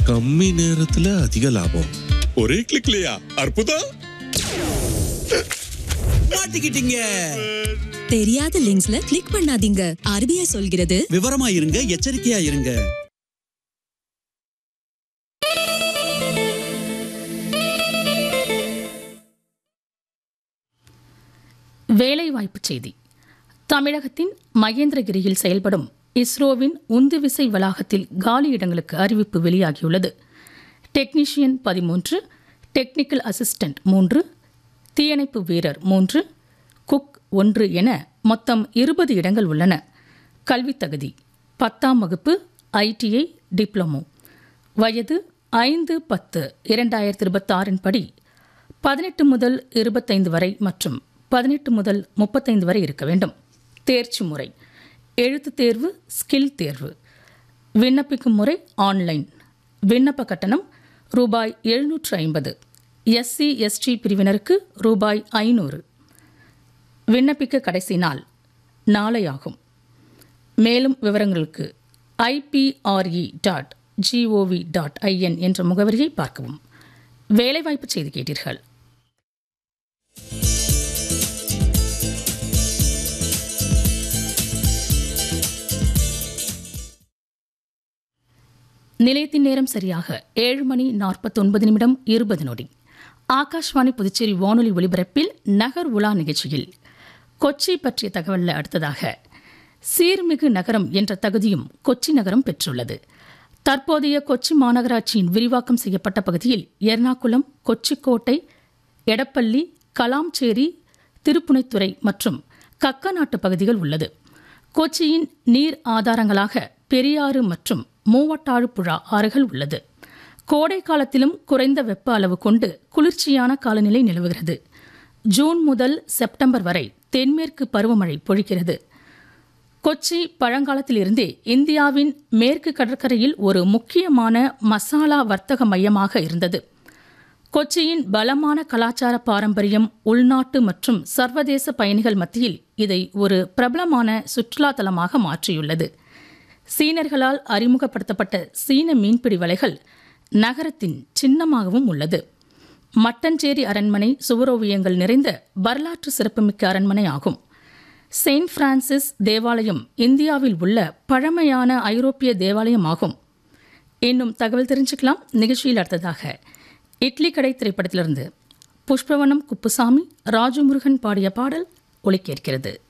கம்மி நேரத்துல அதிக லாபம் ஒரே கிளிக்லயா அற்புதம் மாட்டிக்கிட்டீங்க தெரியாத லிங்க்ஸ்ல கிளிக் பண்ணாதீங்க ஆர்பிஐ சொல்கிறது விவரமா இருங்க எச்சரிக்கையா இருங்க வேலைவாய்ப்புச் செய்தி தமிழகத்தின் மகேந்திரகிரியில் செயல்படும் இஸ்ரோவின் உந்துவிசை வளாகத்தில் காலி இடங்களுக்கு அறிவிப்பு வெளியாகியுள்ளது டெக்னீஷியன் பதிமூன்று டெக்னிக்கல் அசிஸ்டன்ட் மூன்று தீயணைப்பு வீரர் மூன்று குக் ஒன்று என மொத்தம் இருபது இடங்கள் உள்ளன கல்வித் தகுதி பத்தாம் வகுப்பு ஐடிஐ டிப்ளமோ வயது ஐந்து பத்து இரண்டாயிரத்தி இருபத்தாறின் படி பதினெட்டு முதல் இருபத்தைந்து வரை மற்றும் பதினெட்டு முதல் முப்பத்தைந்து வரை இருக்க வேண்டும் தேர்ச்சி முறை எழுத்துத் தேர்வு ஸ்கில் தேர்வு விண்ணப்பிக்கும் முறை ஆன்லைன் விண்ணப்ப கட்டணம் ரூபாய் எழுநூற்று ஐம்பது எஸ்சி எஸ்டி பிரிவினருக்கு ரூபாய் ஐநூறு விண்ணப்பிக்க கடைசி நாள் நாளை ஆகும் மேலும் விவரங்களுக்கு IPRE dot GOV dot IN என்ற முகவரியை பார்க்கவும் வேலைவாய்ப்பு செய்தி கேட்டீர்கள் நிலையத்தின் நேரம் சரியாக ஏழு மணி நாற்பத்தொன்பது நிமிடம் இருபது நொடி ஆகாஷ்வாணி புதுச்சேரி வானொலி ஒலிபரப்பில் நகர் உலா நிகழ்ச்சியில் கொச்சி பற்றிய தகவலில் அடுத்ததாக சீர்மிகு நகரம் என்ற தகுதியும் கொச்சி நகரம் பெற்றுள்ளது தற்போதைய கொச்சி மாநகராட்சியின் விரிவாக்கம் செய்யப்பட்ட பகுதியில் எர்ணாகுளம் கொச்சிக்கோட்டை எடப்பள்ளி கலாம்சேரி திருப்புனைத்துறை மற்றும் கக்கநாட்டு பகுதிகள் உள்ளது கொச்சியின் நீர் ஆதாரங்களாக பெரியாறு மற்றும் மூவட்டாழுப்புழா ஆறுகள் உள்ளது கோடை காலத்திலும் குறைந்த வெப்ப அளவு கொண்டு குளிர்ச்சியான காலநிலை நிலவுகிறது ஜூன் முதல் செப்டம்பர் வரை தென்மேற்கு பருவமழை பொழிக்கிறது கொச்சி பழங்காலத்திலிருந்தே இந்தியாவின் மேற்கு கடற்கரையில் ஒரு முக்கியமான மசாலா வர்த்தக மையமாக இருந்தது கொச்சியின் பலமான கலாச்சார பாரம்பரியம் உள்நாட்டு மற்றும் சர்வதேச பயணிகள் மத்தியில் இதை ஒரு பிரபலமான சுற்றுலா தலமாக மாற்றியுள்ளது சீனர்களால் அறிமுகப்படுத்தப்பட்ட சீன மீன்பிடி வலைகள் நகரத்தின் சின்னமாகவும் உள்ளது மட்டஞ்சேரி அரண்மனை சுவரோவியங்கள் நிறைந்த வரலாற்று சிறப்புமிக்க அரண்மனை ஆகும் செயின்ட் பிரான்சிஸ் தேவாலயம் இந்தியாவில் உள்ள பழமையான ஐரோப்பிய தேவாலயம் ஆகும் இன்னும் தகவல் தெரிஞ்சுக்கலாம் நிகழ்ச்சியில் அடுத்ததாக இட்லி கடை திரைப்படத்திலிருந்து புஷ்பவனம் குப்புசாமி ராஜமுருகன் பாடிய பாடல் ஒலிக்கேற்கிறது